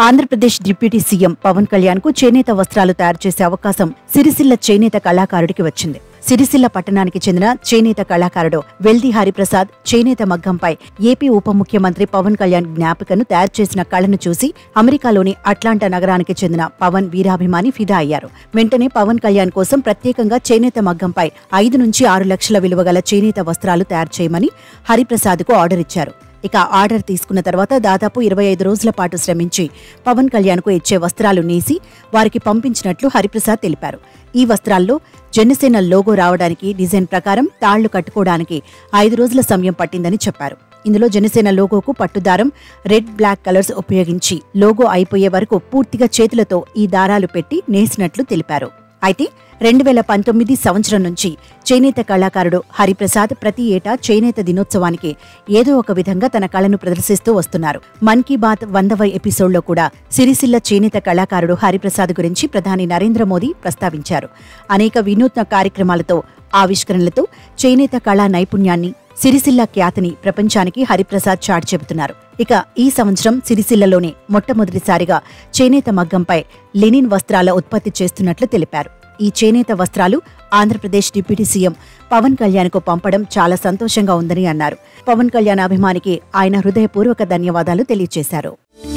Andhra Pradesh deputy CM Pawan Kalyan కు చేనేత వస్త్రాలు తయారు చేసే అవకాశం సిరిసిల్ల చేనేత కళాకారుడికి వచ్చింది సిరిసిల్ల పట్టణానికి చెందిన చేనేత కళాకారుడు వెల్ది హరిప్రసాద్ చేనేత మగ్గంపై ఏపీ ఉప ముఖ్యమంత్రి పవన్ కళ్యాణ్ జ్ఞాపికను తయారు చేసిన కళను చూసి అమెరికాలోని అట్లాంటా నగరానికి చెందిన పవన్ వీరాభిమాని ఫిదా అయ్యారు వెంటనే పవన్ కళ్యాణ్ కోసం ప్రత్యేకంగా చేనేత మగ్గంపై ఐదు నుంచి ఆరు లక్షల విలువ గల చేనేత వస్త్రాలు తయారు చేయమని హరిప్రసాద్కు ఆర్డర్ ఇచ్చారు ఇక ఆర్డర్ తీసుకున్న తర్వాత దాదాపు ఇరవై ఐదు రోజుల పాటు శ్రమించి పవన్ కళ్యాణ్కు ఇచ్చే వస్త్రాలు నేసి వారికి పంపించినట్లు హరిప్రసాద్ తెలిపారు ఈ వస్త్రాల్లో జనసేన లోగో రావడానికి డిజైన్ ప్రకారం తాళ్లు కట్టుకోవడానికి ఐదు రోజుల సమయం పట్టిందని చెప్పారు ఇందులో జనసేన లోగోకు పట్టుదారం రెడ్ బ్లాక్ కలర్స్ ఉపయోగించి లోగో అయిపోయే వరకు పూర్తిగా చేతులతో ఈ దారాలు పెట్టి నేసినట్లు తెలిపారు అయితే రెండు వేల పంతొమ్మిది సంవత్సరం నుంచి చేనేత కళాకారుడు హరిప్రసాద్ ప్రతి ఏటా చేనేత దినోత్సవానికి ఏదో ఒక విధంగా తన కళను ప్రదర్శిస్తూ వస్తున్నారు మన్ కీ బాత్ వందవ ఎపిసోడ్లో కూడా సిరిసిల్ల చేనేత కళాకారుడు హరిప్రసాద్ గురించి ప్రధాని నరేంద్ర మోదీ ప్రస్తావించారు అనేక వినూత్న కార్యక్రమాలతో ఆవిష్కరణలతో చేనేత కళా నైపుణ్యాన్ని సిరిసిల్ల ఖ్యాతిని ప్రపంచానికి హరిప్రసాద్ చాటి చెబుతున్నారు ఇక ఈ సంవత్సరం సిరిసిల్లలోనే మొట్టమొదటిసారిగా చేనేత మగ్గంపై లెనిన్ వస్త్రాల ఉత్పత్తి చేస్తున్నట్లు తెలిపారు ఈ చేనేత వస్త్రాలు ఆంధ్రప్రదేశ్ డిప్యూటీ సీఎం పవన్ కళ్యాణ్కు పంపడం చాలా సంతోషంగా ఉందని అన్నారు పవన్ కళ్యాణ్ అభిమానికి ఆయన హృదయపూర్వక ధన్యవాదాలు తెలియజేశారు